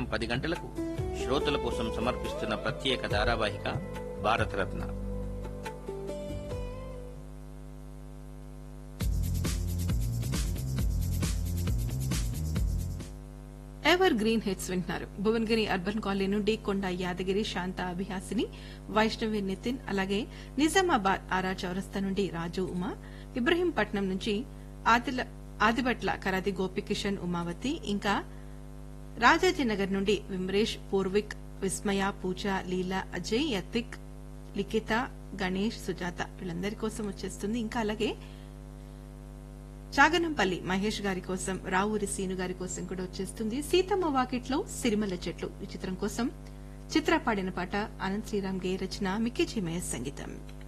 పది గంటలకు శ్రోతల కోసం సమర్పిస్తున్న ప్రత్యేక ధారావాహిక భారతరత్న ఎవర్ గ్రీన్ హిట్స్ వింటున్నారు భువనగిరి అర్బన్ కాలనీ నుండి కొండ యాదగిరి శాంత అభిహాసిని వైష్ణవి నితిన్ అలాగే నిజామాబాద్ ఆరా చౌరస్తా నుండి రాజు ఉమా ఇబ్రహీంపట్నం నుంచి ఆదిల ఆదిబట్ల కరాది గోపికిషన్ ఉమావతి ఇంకా రాజాజీనగర్ నుండి విమ్రేష్ పూర్విక్ విస్మయ పూజ లీలా అజయ్ యతిక్ లిఖిత గణేష్ సుజాత వీళ్ళందరి కోసం వచ్చేస్తుంది ఇంకా అలాగే చాగనంపల్లి మహేష్ గారి కోసం రావూరి సీను గారి కోసం కూడా వచ్చేస్తుంది సీతమ్మ వాకిట్లో సిరిమల్ల చెట్లు ఈ చిత్రం కోసం చిత్ర పాడిన పాట అనంత్ శ్రీరామ్ గే రచన మిక్కీ చిమయ సంగీతం